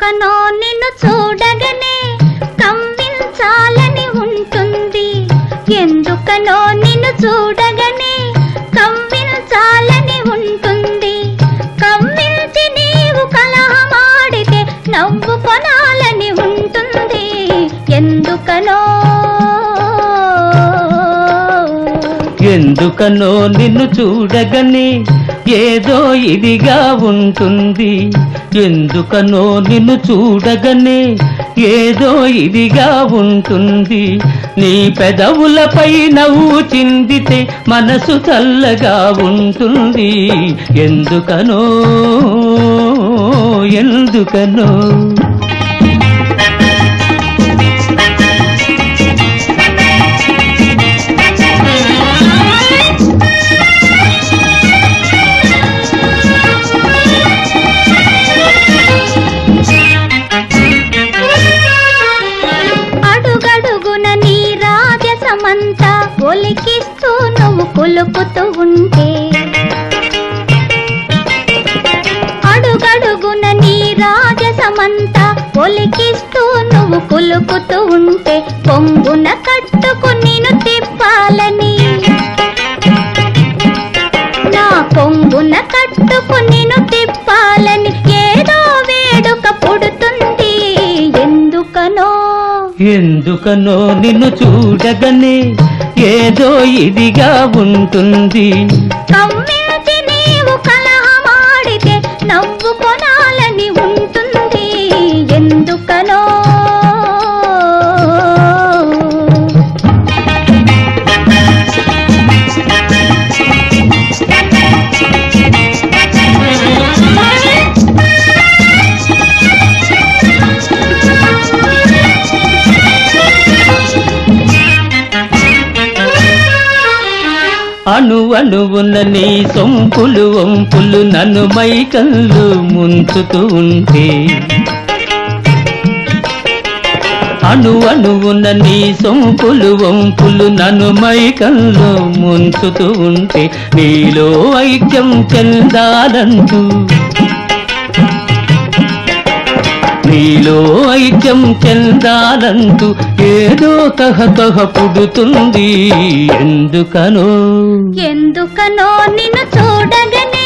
ఎందుకనో నిన్ను చూడగనే కమ్మించాలని ఉంటుంది ఎందుకనో నిన్ను చూడగనే కమ్మించాలని ఉంటుంది కమ్మించి నీవు కలహమాడితే నవ్వు కొనాలని ఉంటుంది ఎందుకనో ఎందుకనో నిన్ను చూడగనే ఏదో ఇదిగా ఉంటుంది ఎందుకనో నిన్ను చూడగనే ఏదో ఇదిగా ఉంటుంది నీ పెదవులపై నవ్వు చిందితే మనసు చల్లగా ఉంటుంది ఎందుకనో ఎందుకనో అడుగడుగున నీ రాజసమంతా ఒలికిస్తూ నువ్వు కొలుపుతూ ఉంటే అడుగడుగున నీ రాజసమంతా ఒలికిస్తూ నువ్వు కొలుపుతూ ఉంటే పొంగున కట్టుకు నేను తిప్పాలని నా కొంగున కట్టుకు నేను తిప్పాలని ఏదో వేడుక పుడుతుంది ఎందుకనో ఎందుకనో నిన్ను చూడగనే ఏదో ఇదిగా ఉంటుంది కమ్మించి నీవు కలహమాడితే నవ్వు కొనాలని ఉంటుంది ఎందుకనో అణు అణువున నీ సొంపులు వంపులు నన్ను మైకల్లు ముంచుతూ ఉంటే అణు అణువున నీ సొంపులు వంపులు నన్ను మైకల్లు ముంచుతూ ఉంటే నీలో ఐక్యం చెందాలంటూ నీలో ఐక్యం చెందాలంటూ ఏదో తహతహ పుడుతుంది ఎందుకనో ఎందుకనో నిన్ను చూడగనే